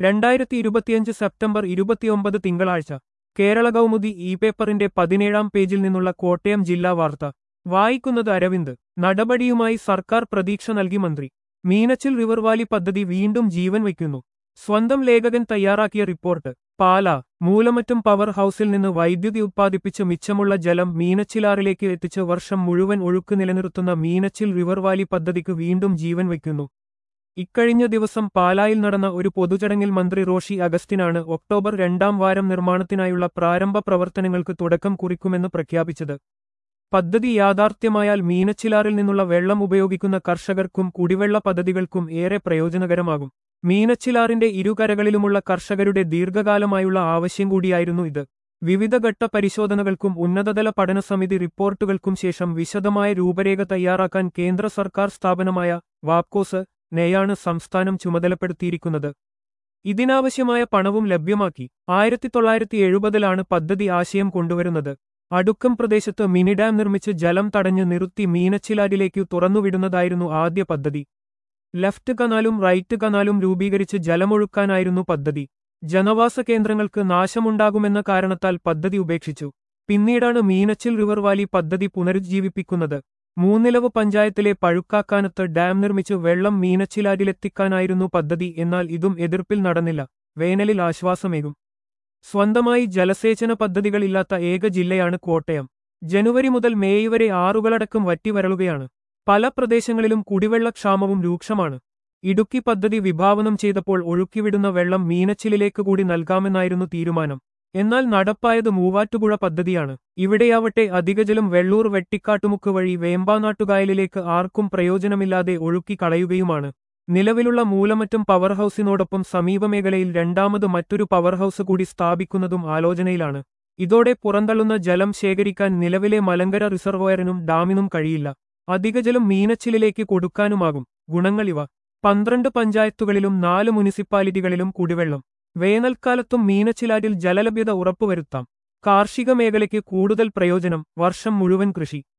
രണ്ടായിരത്തി ഇരുപത്തിയഞ്ച് സെപ്റ്റംബർ ഇരുപത്തിയൊമ്പത് തിങ്കളാഴ്ച കേരള കൗമുദി ഇ പേപ്പറിന്റെ പതിനേഴാം പേജിൽ നിന്നുള്ള കോട്ടയം ജില്ലാ വാർത്ത വായിക്കുന്നത് അരവിന്ദ് നടപടിയുമായി സർക്കാർ പ്രതീക്ഷ നൽകി മന്ത്രി മീനച്ചിൽ റിവർ വാലി പദ്ധതി വീണ്ടും ജീവൻ വയ്ക്കുന്നു സ്വന്തം ലേഖകൻ തയ്യാറാക്കിയ റിപ്പോർട്ട് പാല മൂലമറ്റും പവർ ഹൌസിൽ നിന്ന് വൈദ്യുതി ഉത്പാദിപ്പിച്ച് മിച്ചമുള്ള ജലം മീനച്ചിലാറിലേക്ക് എത്തിച്ച് വർഷം മുഴുവൻ ഒഴുക്ക് നിലനിർത്തുന്ന മീനച്ചിൽ റിവർ വാലി പദ്ധതിക്ക് വീണ്ടും ജീവൻ വയ്ക്കുന്നു ഇക്കഴിഞ്ഞ ദിവസം പാലായിൽ നടന്ന ഒരു പൊതുചടങ്ങിൽ മന്ത്രി റോഷി അഗസ്റ്റിനാണ് ഒക്ടോബർ രണ്ടാം വാരം നിർമ്മാണത്തിനായുള്ള പ്രാരംഭ പ്രവർത്തനങ്ങൾക്ക് തുടക്കം കുറിക്കുമെന്ന് പ്രഖ്യാപിച്ചത് പദ്ധതി യാഥാർത്ഥ്യമായാൽ മീനച്ചിലാറിൽ നിന്നുള്ള വെള്ളം ഉപയോഗിക്കുന്ന കർഷകർക്കും കുടിവെള്ള പദ്ധതികൾക്കും ഏറെ പ്രയോജനകരമാകും മീനച്ചിലാറിന്റെ ഇരുകരകളിലുമുള്ള കർഷകരുടെ ദീർഘകാലമായുള്ള ആവശ്യം കൂടിയായിരുന്നു ഇത് വിവിധ ഘട്ട പരിശോധനകൾക്കും ഉന്നതതല പഠനസമിതി റിപ്പോർട്ടുകൾക്കും ശേഷം വിശദമായ രൂപരേഖ തയ്യാറാക്കാൻ കേന്ദ്ര സർക്കാർ സ്ഥാപനമായ വാപ്കോസ് നെയാണ് സംസ്ഥാനം ചുമതലപ്പെടുത്തിയിരിക്കുന്നത് ഇതിനാവശ്യമായ പണവും ലഭ്യമാക്കി ആയിരത്തി തൊള്ളായിരത്തി എഴുപതിലാണ് പദ്ധതി ആശയം കൊണ്ടുവരുന്നത് അടുക്കം പ്രദേശത്ത് മിനി ഡാം നിർമ്മിച്ച് ജലം തടഞ്ഞ് നിർത്തി മീനച്ചിലാരിലേക്ക് തുറന്നുവിടുന്നതായിരുന്നു ആദ്യ പദ്ധതി ലെഫ്റ്റ് കനാലും റൈറ്റ് കനാലും രൂപീകരിച്ച് ജലമൊഴുക്കാനായിരുന്നു പദ്ധതി ജനവാസ കേന്ദ്രങ്ങൾക്ക് നാശമുണ്ടാകുമെന്ന കാരണത്താൽ പദ്ധതി ഉപേക്ഷിച്ചു പിന്നീടാണ് മീനച്ചിൽ റിവർ വാലി പദ്ധതി പുനരുജ്ജീവിപ്പിക്കുന്നത് മൂന്നിലവ് പഞ്ചായത്തിലെ പഴുക്കാക്കാനത്ത് ഡാം നിർമ്മിച്ച് വെള്ളം മീനച്ചിലാരിലെത്തിക്കാനായിരുന്നു പദ്ധതി എന്നാൽ ഇതും എതിർപ്പിൽ നടന്നില്ല വേനലിൽ ആശ്വാസമേകും സ്വന്തമായി ജലസേചന പദ്ധതികളില്ലാത്ത ഏക ജില്ലയാണ് കോട്ടയം ജനുവരി മുതൽ മേയ് വരെ ആറുകളടക്കം വറ്റിവരളുകയാണ് പല പ്രദേശങ്ങളിലും കുടിവെള്ളക്ഷാമവും രൂക്ഷമാണ് ഇടുക്കി പദ്ധതി വിഭാവനം ചെയ്തപ്പോൾ ഒഴുക്കിവിടുന്ന വെള്ളം മീനച്ചിലിലേക്ക് കൂടി നൽകാമെന്നായിരുന്നു തീരുമാനം എന്നാൽ നടപ്പായത് മൂവാറ്റുപുഴ പദ്ധതിയാണ് ഇവിടെയാവട്ടെ അധികജലം വെള്ളൂർ വെട്ടിക്കാട്ടുമുക്ക് വഴി വേമ്പാനാട്ടുകായലിലേക്ക് ആർക്കും പ്രയോജനമില്ലാതെ ഒഴുക്കി കളയുകയുമാണ് നിലവിലുള്ള മൂലമറ്റും പവർ ഹൌസിനോടൊപ്പം സമീപമേഖലയിൽ രണ്ടാമത് മറ്റൊരു പവർ ഹൌസ് കൂടി സ്ഥാപിക്കുന്നതും ആലോചനയിലാണ് ഇതോടെ പുറന്തള്ളുന്ന ജലം ശേഖരിക്കാൻ നിലവിലെ മലങ്കര റിസർവോയറിനും ഡാമിനും കഴിയില്ല അധികജലം മീനച്ചിലിലേക്ക് കൊടുക്കാനുമാകും ഗുണങ്ങളിവ പന്ത്രണ്ട് പഞ്ചായത്തുകളിലും നാല് മുനിസിപ്പാലിറ്റികളിലും കുടിവെള്ളം വേനൽക്കാലത്തും മീനച്ചിലാരിൽ ജലലഭ്യത ഉറപ്പുവരുത്താം കാർഷിക മേഖലയ്ക്ക് കൂടുതൽ പ്രയോജനം വർഷം മുഴുവൻ കൃഷി